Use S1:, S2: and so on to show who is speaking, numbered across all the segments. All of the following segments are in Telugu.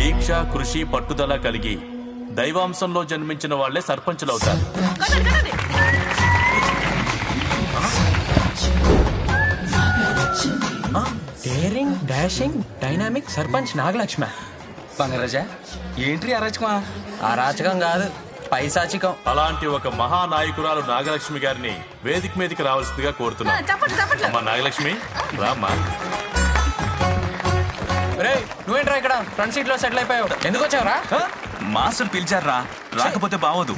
S1: దీక్ష కృషి పట్టుదల కలిగి దైవాంశంలో జన్మించిన వాళ్లే సర్పంచులవుతారు
S2: daring dashing dynamic sarpanch Nagalakshma
S3: Bangaraja ఏంటి అరాచకమా
S2: అరాచకం కాదు పైసాచికం
S1: అలాంటి ఒక మహానాయకురాలు నాగలక్ష్మి గారిని వేదిక మీదకి రావాల్సిందిగా కోరుతున్నాం
S4: చప్పట్లు చప్పట్లు
S1: అమ్మా నాగలక్ష్మి రామ్మా
S2: రే నువ్వేంట్రా ఇక్కడ ఫ్రంట్ సీట్ లో సెటిల్ అయిపోయావు ఎందుకు వచ్చావురా
S3: మాస్టర్ పిలిచారా రాకపోతే బావదు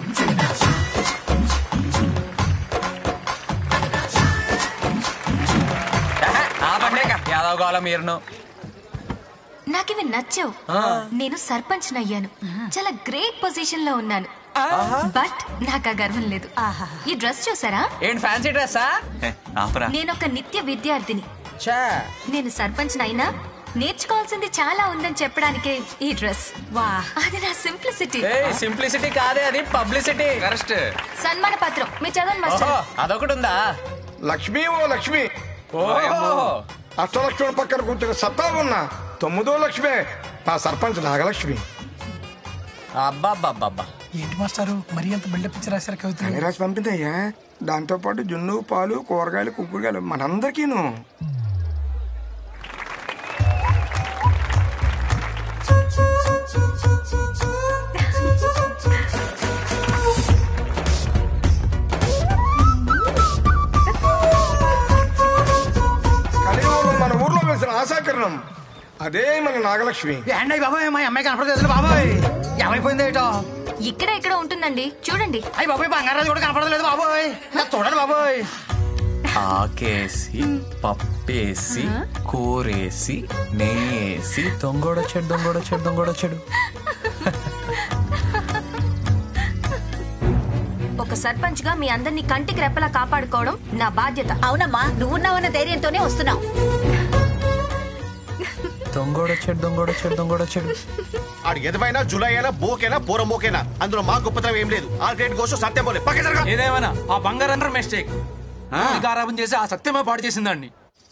S2: ఆ పండేక యాదవ్ కావాలా మీరును
S5: నాకివి నచ్చావు నేను సర్పంచ్ అయ్యాను చాలా గ్రేట్ పొజిషన్ లో ఉన్నాను బట్ నాకు ఆ గర్వం లేదు ఈ డ్రెస్ చూసారా
S2: ఏంటి ఫ్యాన్సీ డ్రెస్సా
S3: హే, ఆపరా
S5: నేను ఒక నిత్య విద్యార్థిని
S2: చా
S5: నేను సర్పంచ్ అయినా నేర్చుకోవాల్సింది చాలా ఉందని చెప్పడానికే ఈ డ్రెస్ వా అది నా సింప్లిసిటీ
S2: ఏ సింప్లిసిటీ కాదే అది పబ్లిసిటీ
S3: కరెక్ట్
S5: సన్మాన పత్రం మీ చదవండి మాస్టర్
S2: ఓహో అదొకటి ఉందా
S6: లక్ష్మీ ఓ లక్ష్మి
S2: ఓహో
S6: అష్టలక్ష్మి పక్కన కూర్చుని సత్తా ఉన్న తొమ్మిదో లక్ష్మే మా సర్పంచ్ నాగలక్ష్మి
S2: అబ్బాబ్బాబ్బా
S7: ఏంటి మాస్టారు మరీ అంత బిల్డప్ ఇచ్చి రాశారు కవితలు
S6: అన్ని రాసి పంపిందయ్యా దాంతో పాటు జున్ను పాలు కూరగాయలు కుక్కుడుగాయలు మనందరికీను కలియుగంలో మన ఊర్లో వేసిన ఆశాకరణం అదే మన నాగలక్ష్మి
S7: ఏంటయ్య బాబాయ్ మా అమ్మాయి కనపడలేదు బాబాయ్ ఏమైపోయింది ఏటో
S5: ఇక్కడ ఇక్కడ ఉంటుందండి చూడండి
S7: అయ్యి బాబాయ్ బంగారాజు కూడా కనపడలేదు బాబాయ్ నాకు చూడండి బాబాయ్
S2: ఆకేసి పప్పేసి కూరేసి నెయ్యేసి దొంగోడొచ్చాడు దొంగోడొచ్చాడు దొంగోడొచ్చాడు
S5: ఒక సర్పంచ్ గా మీ అందరినీ కంటికి రెప్పలా కాపాడుకోవడం నా బాధ్యత
S4: అవునమ్మా నువ్వున్నావన్న ధైర్యంతోనే వస్తున్నావు
S2: దొంగోడొచ్చాడు దొంగోడొచ్చాడు దొంగోడొచ్చాడు
S8: ఆడు ఎదవైనా జులై అయినా బోకైనా పూరం బోకైనా అందులో మా గొప్పతనం ఏం లేదు ఆ గ్రేట్ గోసు సత్యం పోలే పక్క జరగా
S3: ఏదేమైనా ఆ బంగారం మిస్టేక్ గారాబం చేసి ఆ సత్యమే పాడు చేసిందండి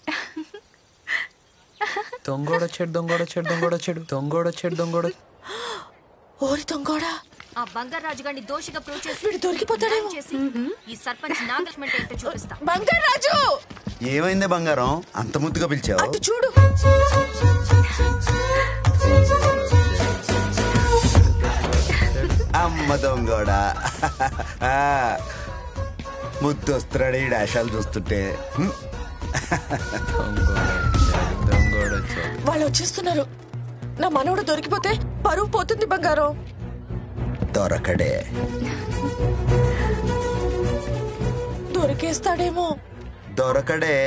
S2: దొంగోడొచ్చాడు దొంగోడొచ్చాడు దొంగోడొచ్చాడు దొంగోడొచ్చాడు దొంగోడ
S4: ఓరి తొంగోడా
S5: ఆ బంగారాజు గారిని దోషిగా ప్రూవ్ చేసి
S4: వీడు దొరికిపోతాడేమో.
S5: చేసి ఈ సర్పంచ్ నాగలక్ష్మి అంటే ఏంటో చూపిస్తా
S4: బంగారాజు
S9: ఏమైంది బంగారం అంత ముద్దుగా పిలిచావు
S4: అటు చూడు
S9: అమ్మ దొంగోడా ముద్దు వస్తున్నాడు ఈ డాషాలు చూస్తుంటే హ్మ్.
S2: దొంగోడొచ్చాడు దొంగోడొచ్చాడు
S4: వాళ్ళు వచ్చేస్తున్నారు నా మనవడు దొరికిపోతే పరువు పోతుంది బంగారం
S9: దొరకడే
S4: దొరికేస్తాడేమో
S9: దొరకడే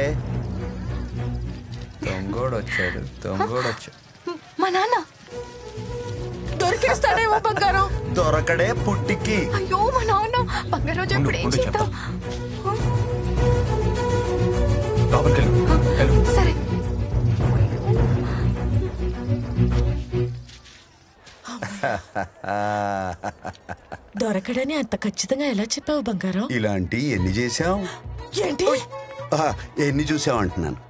S2: దొంగోడొచ్చాడు దొంగోడొచ్చాడు
S4: మా నాన్న దొరికేస్తాడేమో బంగారం
S9: దొరకడే పుట్టికి
S4: అయ్యో మా నాన్న బంగారాజు ఇప్పుడు ఏం చేద్దాం సరే దొరకడని అంత ఖచ్చితంగా ఎలా చెప్పావు బంగారం
S9: ఇలాంటి ఎన్ని చేసావు
S4: ఏంటి
S9: ఎన్ని చూసావు అంటున్నాను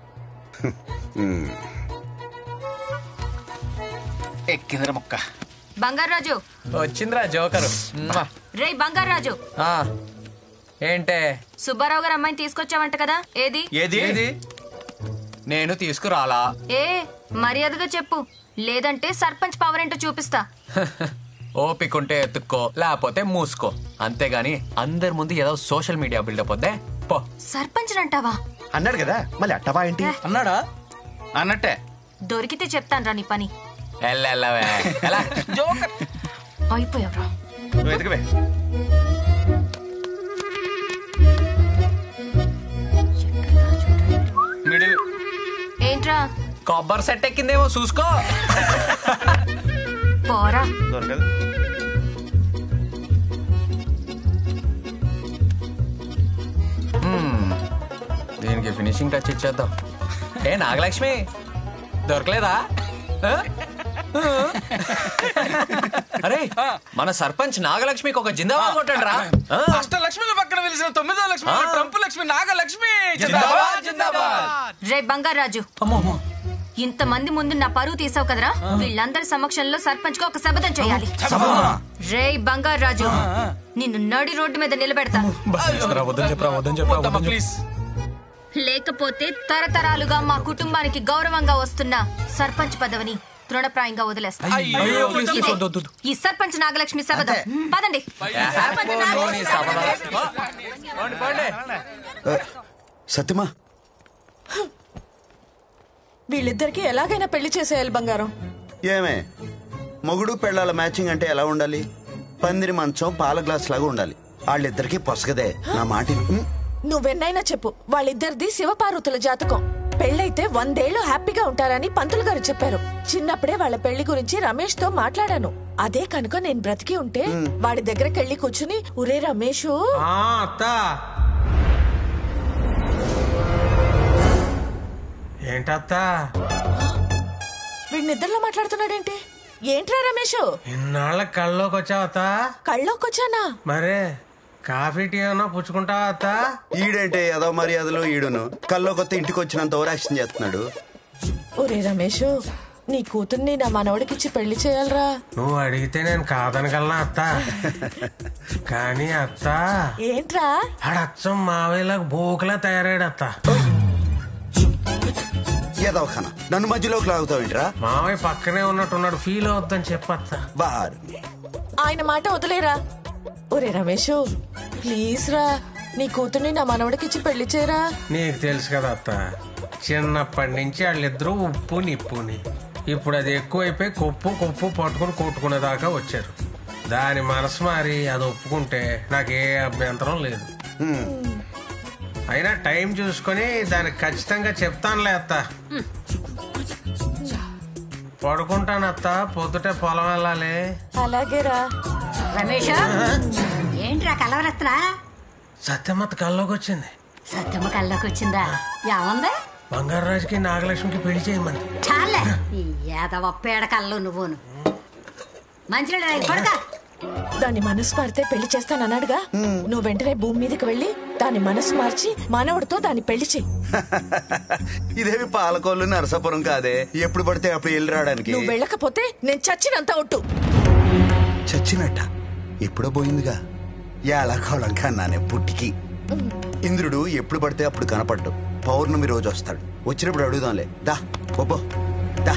S3: ఎక్కిందిరా మొక్క
S5: బంగారాజు
S2: వచ్చిందిరా జోకరు మ్మా.
S5: రేయ్ బంగారాజు
S2: ఆ, ఏంటే
S5: సుబ్బారావు గారు అమ్మాయిని తీసుకొచ్చావంట కదా ఏది
S3: ఏది
S2: ఏది నేను తీసుకురాలా
S5: ఏ మర్యాదగా చెప్పు లేదంటే సర్పంచ్ పవర్ ఏంటో చూపిస్తా
S2: ఓపికంటే ఎత్తుక్కో లేకపోతే మూసుకో అంతేగాని అందరి ముందు ఏదో సోషల్ మీడియా బిల్డప్ వద్దే పో
S5: సర్పంచ్ అంటావా
S8: అన్నాడు కదా మళ్ళీ అట్టవా ఏంటి
S3: అన్నాడా అన్నట్టే
S5: దొరికితే చెప్తాను రా నీ పని
S2: ఎల్లెల్లవే ఎలా
S3: జోకర్
S5: అయిపోయావురా
S8: నువ్వు ఎదగవే
S3: మిడిల్
S5: ఏంట్రా
S2: కొబ్బరి సెట్ ఎక్కిందేమో చూసుకో
S5: పోరా
S8: దొరకదు
S2: మ్మ్. దీనికి ఫినిషింగ్ టచ్ ఇచ్చేద్దాం ఏ నాగలక్ష్మి దొరకలేదా ఆ? ఆ? అరే మన సర్పంచ్ నాగలక్ష్మికి ఒక జిందాబాద్ కొట్టండి రా ఆ?
S3: అష్టలక్ష్మిల పక్కన వెలిసిన తొమ్మిదో లక్ష్మి
S2: ఆ.
S3: ట్రంప్ లక్ష్మి నాగలక్ష్మి
S2: జిందాబాద్ జిందాబాద్
S5: రే బంగారాజు
S2: అమ్మో అమ్మో
S5: ఇంతమంది ముందు నా పరువు తీసావు కదరా వీళ్ళందరి సమక్షంలో సర్పంచ్ గా ఒక శపథం చేయాలి రే బంగారు రాజు నిన్ను నడి రోడ్డు మీద నిలబెడతా
S3: ప్లీజ్
S5: లేకపోతే తరతరాలుగా మా కుటుంబానికి గౌరవంగా వస్తున్న సర్పంచ్ పదవిని తృణప్రాయంగా వదిలేస్తా ఇదే, ఈ సర్పంచ్ నాగలక్ష్మి శపథం పదండి
S9: సత్యమా
S4: వీళ్ళిద్దరికి ఎలాగైనా పెళ్లి చేసేయాలి బంగారం
S9: ఏమే మొగుడు పెళ్ళాల మ్యాచింగ్ అంటే ఎలా ఉండాలి పందిరి మంచం పాల గ్లాస్ లాగా ఉండాలి వాళ్ళిద్దరికి పొసగదే నా మాట విను.
S4: నువ్వెన్నైనా చెప్పు వాళ్ళిద్దరిది శివపార్వతుల జాతకం పెళ్ళైతే వందేళ్లు హ్యాపీగా ఉంటారని పంతులు గారు చెప్పారు చిన్నప్పుడే వాళ్ళ పెళ్లి గురించి రమేష్ తో మాట్లాడాను అదే కనుక నేను బ్రతికి ఉంటే వాడి దగ్గరికి వెళ్ళి కూర్చుని ఉరే రమేష్
S3: ఆ అత్త ఏంటత్త
S4: వీడి నిద్రలో మాట్లాడుతున్నాడేంటి ఏంట్రా రమేష్
S3: ఇన్నాళ్ళ కళ్ళలోకి వచ్చావు అత్త
S4: కళ్ళొక్కొచ్చానా
S3: మరే కాఫీ టీ ఏమన్నా పుచ్చుకుంటావా అత్త
S9: ఈడంటే ఏదో మర్యాదలో ఈడును కల్లో కొత్త ఇంటికి వచ్చినంత ఓరాక్షన్ చేస్తున్నాడు
S4: ఒరే రమేష్ నీ కూతుర్ని నా మనవడికిచ్చి పెళ్లి చేయాలరా
S3: నువ్వు అడిగితే నేను కాదనగలనా అత్త కానీ అత్త
S4: ఏంట్రా
S3: ఆడచ్చం మావయ్యలకు బోకులా తయారాడు అత్త
S9: ఏదో ఖానా నన్ను మధ్యలోకి లాగుతావేంట్రా
S3: మావయ్య పక్కనే ఉన్నట్టున్నాడు ఫీల్ అవుద్దని చెప్పత్త
S9: బార్
S4: ఆయన మాట వదిలేరా ఒరే రమేష్ ప్లీజ్ రా నీ కూతుర్ని నా మనవడికిచ్చి పెళ్లి చేయరా
S3: నీకు తెలుసు కదా అత్త చిన్నప్పటి నుంచి వాళ్ళిద్దరూ ఉప్పు నిప్పుని ఇప్పుడు అది ఎక్కువైపోయి కొప్పు కొప్పు పట్టుకుని కొట్టుకునే దాకా వచ్చారు దాని మనసు మారి అది ఒప్పుకుంటే నాకు ఏ అభ్యంతరం లేదు అయినా టైం చూసుకొని దానికి ఖచ్చితంగా చెప్తానులే అత్త పడుకుంటాను అత్త పొద్దుటే పొలం వెళ్ళాలి
S4: అలాగేరా
S10: రమేష్ ఏంట్రా కలవరత్రా
S3: సత్యమత్త కల్లోకి వచ్చింది
S10: సత్యమ్మ కల్లోకి వచ్చిందా ఏముంది
S3: బంగారు రాజుకి నాగలక్ష్మికి పెళ్లి చేయమని
S10: చాలే ఈ ఏదవ పేడ కళ్ళు నువ్వును మంచినీళ్ళు పడక
S4: దాని మనసు మారితే పెళ్లి చేస్తానన్నాడుగా నువ్వు వెంటనే భూమి మీదకి వెళ్ళి దాని మనసు మార్చి మనవడితో దాన్ని పెళ్లి చెయ్యి
S9: ఇదేమి పాలకోళ్ళు నరసాపురం కాదే ఎప్పుడు పడితే అప్పుడు వెళ్ళి రావడానికి
S4: నువ్వు వెళ్ళకపోతే నేను చచ్చినంత ఒట్టు
S9: చచ్చినట్ట ఎప్పుడో పోయిందిగా ఏలాకోళం కన్నానే పుట్టికి ఇంద్రుడు ఎప్పుడు పడితే అప్పుడు కనపడ్డు పౌర్ణమి రోజు వస్తాడు వచ్చినప్పుడు అడుగుదాంలే దా ఒబ్బో దా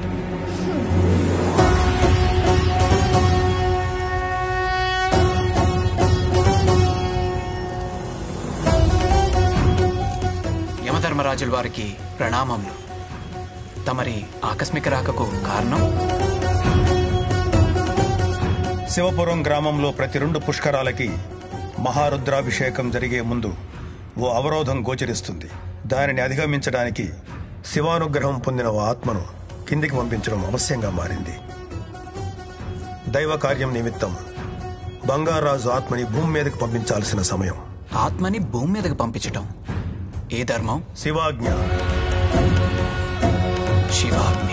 S2: యమధర్మరాజుల వారికి ప్రణామములు తమరి ఆకస్మిక రాకకు కారణం
S11: శివపురం గ్రామంలో ప్రతి రెండు పుష్కరాలకి మహారుద్రాభిషేకం జరిగే ముందు ఓ అవరోధం గోచరిస్తుంది దానిని అధిగమించడానికి శివానుగ్రహం పొందిన ఓ ఆత్మను కిందికి పంపించడం అవశ్యంగా మారింది దైవ కార్యం నిమిత్తం బంగారాజు ఆత్మని భూమి మీదకి పంపించాల్సిన సమయం
S2: ఆత్మని భూమి మీదకి పంపించటం ఏ ధర్మం
S11: శివాజ్ఞ
S2: శివాజ్ఞ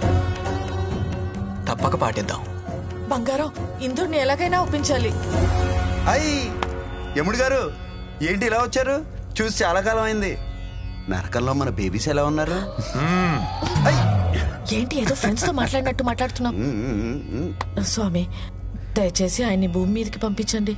S2: తప్పక పాటిద్దాం
S4: బంగారం ఇంద్రుడిని ఎలాగైనా ఒప్పించాలి
S9: అయ్యి యముడు గారు ఏంటి ఇలా వచ్చారు చూసి చాలా కాలం అయింది నరకంలో మన బేబీస్ ఎలా ఉన్నారు
S4: ఏంటి ఏదో ఫ్రెండ్స్ తో మాట్లాడినట్టు మాట్లాడుతున్నాం స్వామి దయచేసి ఆయన్ని భూమి మీదకి పంపించండి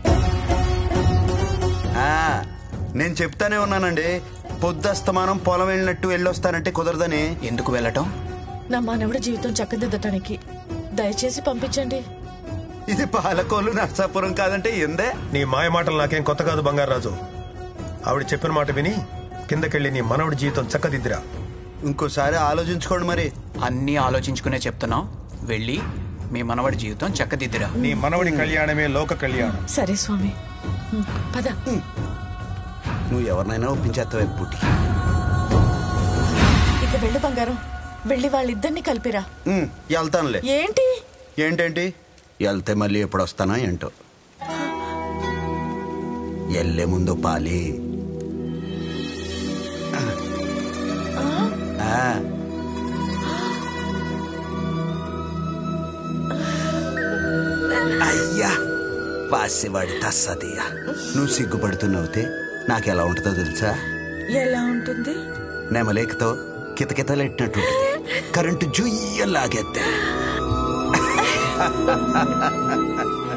S9: ఆ, నేను చెప్తానే ఉన్నానండి పొద్దస్తమానం పొలం వెళ్ళినట్టు వెళ్ళొస్తానంటే కుదరదని
S2: ఎందుకు వెళ్ళటం
S4: నా మానవుడి జీవితం చక్కదిద్దటానికి దయచేసి పంపించండి
S9: ఇది పాలకోలు నర్సాపురం కాదంటే ఎందే
S11: నీ మాయ మాటలు నాకేం కొత్త కాదు బంగారాజు ఆవిడ చెప్పిన మాట విని కిందకెళ్ళి నీ మనవడి జీవితం చక్కదిద్దిరా
S9: ఇంకోసారి ఆలోచించుకోండి మరి
S2: అన్నీ ఆలోచించుకునే చెప్తున్నాం వెళ్ళి మీ మనవడి జీవితం చక్కదిద్దిరా
S11: నీ మనవడి కళ్యాణమే లోక కళ్యాణం
S4: సరే స్వామి ఉమ్, పద
S9: నువ్వు ఎవరినైనా ఒప్పించేస్తావే పుట్టికి
S4: ఇక వెళ్ళు బంగారం వెళ్ళి వాళ్ళిద్దరిని కలిపిరా
S9: ఉమ్, వెళ్తానులే
S4: ఏంటి
S9: ఏంటేంటి వెళ్తే మళ్ళీ ఎప్పుడు వస్తానా ఏంటో ఎల్లే ముందు పాలి ఆ. అయ్యా పాసివాడి తస్సదియ్యా నువ్వు సిగ్గుపడుతున్నవుతే నాకెలా ఉంటుందో తెలుసా
S4: ఎలా ఉంటుంది
S9: నెమలేకతో కితకితలెట్టినట్టుంటుంది కరెంటు జుయ్య లాగేద్దా